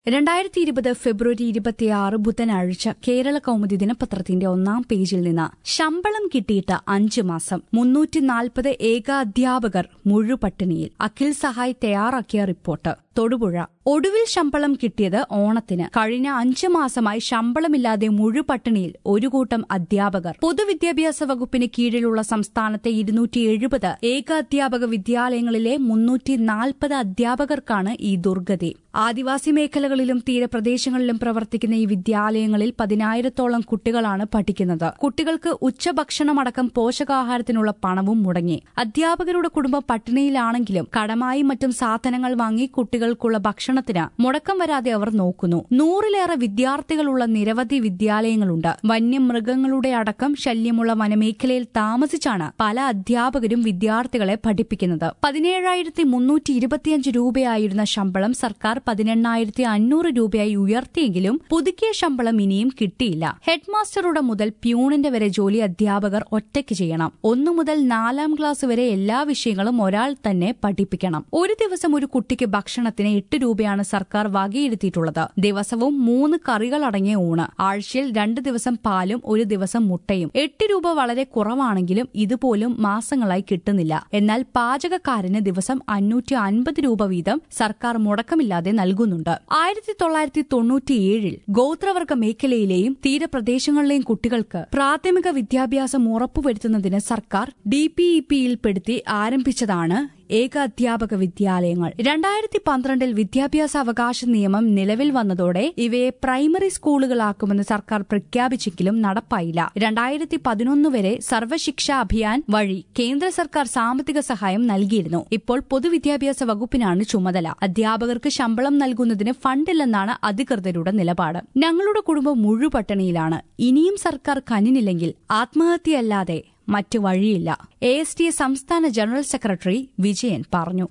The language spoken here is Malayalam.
രണ്ടായിരത്തി ഇരുപത് ഫെബ്രുവരി ഇരുപത്തിയാറ് ബുധനാഴ്ച കേരള കൗമുദി ദിനപത്രത്തിന്റെ ഒന്നാം പേജിൽ നിന്ന് ശമ്പളം കിട്ടിയിട്ട് അഞ്ചു മാസം മുന്നൂറ്റി നാൽപ്പത് ഏകാധ്യാപകർ മുഴുപട്ടിണിയിൽ അഖിൽ സഹായ് തയ്യാറാക്കിയ റിപ്പോർട്ട് തൊടുപുഴ ഒടുവിൽ ശമ്പളം കിട്ടിയത് ഓണത്തിന് കഴിഞ്ഞ അഞ്ചു മാസമായി ശമ്പളമില്ലാതെ മുഴുപട്ടിണിയിൽ ഒരു കൂട്ടം അധ്യാപകർ പൊതുവിദ്യാഭ്യാസ വകുപ്പിന് കീഴിലുള്ള സംസ്ഥാനത്തെ ഇരുന്നൂറ്റി എഴുപത് ഏകാധ്യാപക വിദ്യാലയങ്ങളിലെ മുന്നൂറ്റി നാൽപ്പത് അധ്യാപകർക്കാണ് ഈ ദുർഗതി ആദിവാസി മേഖലകളിലും തീരപ്രദേശങ്ങളിലും പ്രവർത്തിക്കുന്ന ഈ വിദ്യാലയങ്ങളിൽ പതിനായിരത്തോളം കുട്ടികളാണ് പഠിക്കുന്നത് കുട്ടികൾക്ക് ഉച്ചഭക്ഷണമടക്കം പോഷകാഹാരത്തിനുള്ള പണവും മുടങ്ങി അധ്യാപകരുടെ കുടുംബം പട്ടിണിയിലാണെങ്കിലും കടമായി മറ്റും സാധനങ്ങൾ വാങ്ങി കുട്ടികൾക്കുള്ള ഭക്ഷണത്തിന് മുടക്കം വരാതെ അവർ നോക്കുന്നു നൂറിലേറെ വിദ്യാർത്ഥികളുള്ള നിരവധി വിദ്യാലയങ്ങളുണ്ട് വന്യമൃഗങ്ങളുടെ അടക്കം ശല്യമുള്ള വനമേഖലയിൽ താമസിച്ചാണ് പല അധ്യാപകരും വിദ്യാർത്ഥികളെ പഠിപ്പിക്കുന്നത് പതിനേഴായിരത്തി മുന്നൂറ്റി ഇരുപത്തിയഞ്ച് രൂപയായിരുന്ന ശമ്പളം സർക്കാർ പതിനെണ്ണായിരത്തി അഞ്ഞൂറ് രൂപയായി ഉയർത്തിയെങ്കിലും പുതുക്കിയ ശമ്പളം ഇനിയും കിട്ടിയില്ല ഹെഡ്മാസ്റ്ററുടെ മുതൽ പ്യൂണിന്റെ വരെ ജോലി അധ്യാപകർ ഒറ്റയ്ക്ക് ചെയ്യണം ഒന്നു മുതൽ നാലാം ക്ലാസ് വരെ എല്ലാ വിഷയങ്ങളും ഒരാൾ തന്നെ പഠിപ്പിക്കണം ഒരു ദിവസം ഒരു കുട്ടിക്ക് ഭക്ഷണത്തിന് എട്ട് രൂപയാണ് സർക്കാർ വകയിരുത്തിയിട്ടുള്ളത് ദിവസവും മൂന്ന് കറികൾ അടങ്ങിയ ഊണ് ആഴ്ചയിൽ രണ്ട് ദിവസം പാലും ഒരു ദിവസം മുട്ടയും എട്ട് രൂപ വളരെ കുറവാണെങ്കിലും ഇതുപോലും മാസങ്ങളായി കിട്ടുന്നില്ല എന്നാൽ പാചകക്കാരന് ദിവസം അഞ്ഞൂറ്റി അൻപത് രൂപ വീതം സർക്കാർ മുടക്കമില്ലാതെ നൽകുന്നുണ്ട് ആയിരത്തി തൊള്ളായിരത്തി തൊണ്ണൂറ്റിയേഴിൽ ഗോത്രവർഗ മേഖലയിലെയും തീരപ്രദേശങ്ങളിലെയും കുട്ടികൾക്ക് പ്രാഥമിക വിദ്യാഭ്യാസം ഉറപ്പുവരുത്തുന്നതിന് സർക്കാർ ഡിപിഇപിയിൽപ്പെടുത്തി ആരംഭിച്ചതാണ് ഏകാധ്യാപക വിദ്യാലയങ്ങൾ രണ്ടായിരത്തി പന്ത്രണ്ടിൽ വിദ്യാഭ്യാസ അവകാശ നിയമം നിലവിൽ വന്നതോടെ ഇവയെ പ്രൈമറി സ്കൂളുകളാക്കുമെന്ന് സർക്കാർ പ്രഖ്യാപിച്ചെങ്കിലും നടപ്പായില്ല രണ്ടായിരത്തി പതിനൊന്ന് വരെ സർവശിക്ഷ അഭിയാൻ വഴി കേന്ദ്ര സർക്കാർ സാമ്പത്തിക സഹായം നൽകിയിരുന്നു ഇപ്പോൾ പൊതുവിദ്യാഭ്യാസ വകുപ്പിനാണ് ചുമതല അധ്യാപകർക്ക് ശമ്പളം നൽകുന്നതിന് ഫണ്ടില്ലെന്നാണ് അധികൃതരുടെ നിലപാട് ഞങ്ങളുടെ കുടുംബം മുഴുപട്ടിണിയിലാണ് ഇനിയും സർക്കാർ കനിനില്ലെങ്കിൽ ആത്മഹത്യയല്ലാതെ മറ്റു വഴിയില്ല എ എസ് ടി സംസ്ഥാന ജനറൽ സെക്രട്ടറി വിജയൻ പറഞ്ഞു